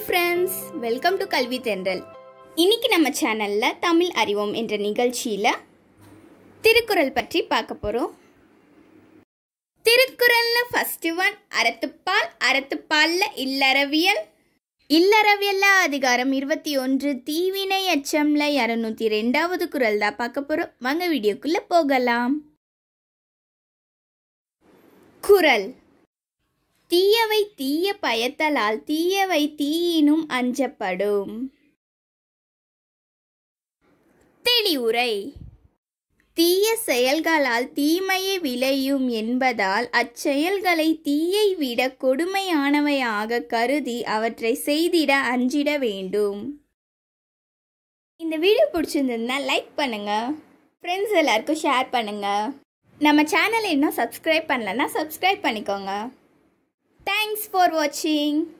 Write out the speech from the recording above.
friends welcome to கல்வி தென்றல் இன்னைக்கு நம்ம சேனல்ல தமிழ் அறிவோம் என்ற நிகழ்ச்சியில திருக்குறள் பற்றி பார்க்க போறோம் திருக்குறள்ல ஃபர்ஸ்ட் ஒன் அறத்துப்பால் அறத்துப்பால்ல இல்லறவியல் இல்லறவியல்ல அதிகாரம் இருபத்தி ஒன்று தீவினை அச்சம்ல இரநூத்தி ரெண்டாவது குரல் தான் பார்க்க போறோம் வாங்க வீடியோக்குள்ள போகலாம் குரல் தீயவை தீய பயத்தலால் தீயவை தீயினும் அஞ்சப்படும் தெளிவுரை தீய செயல்களால் தீமையை விளையும் என்பதால் அச்செயல்களை தீயை விட கொடுமையானவையாக கருதி அவற்றை செய்திட அஞ்சிட வேண்டும் இந்த வீடியோ பிடிச்சிருந்ததுன்னா லைக் பண்ணுங்க ஃப்ரெண்ட்ஸ் எல்லாருக்கும் ஷேர் பண்ணுங்க நம்ம சேனலை இன்னும் சப்ஸ்கிரைப் பண்ணலன்னா சப்ஸ்கிரைப் பண்ணிக்கோங்க தேங்க்ஸ் ஃபார் வாட்சிங்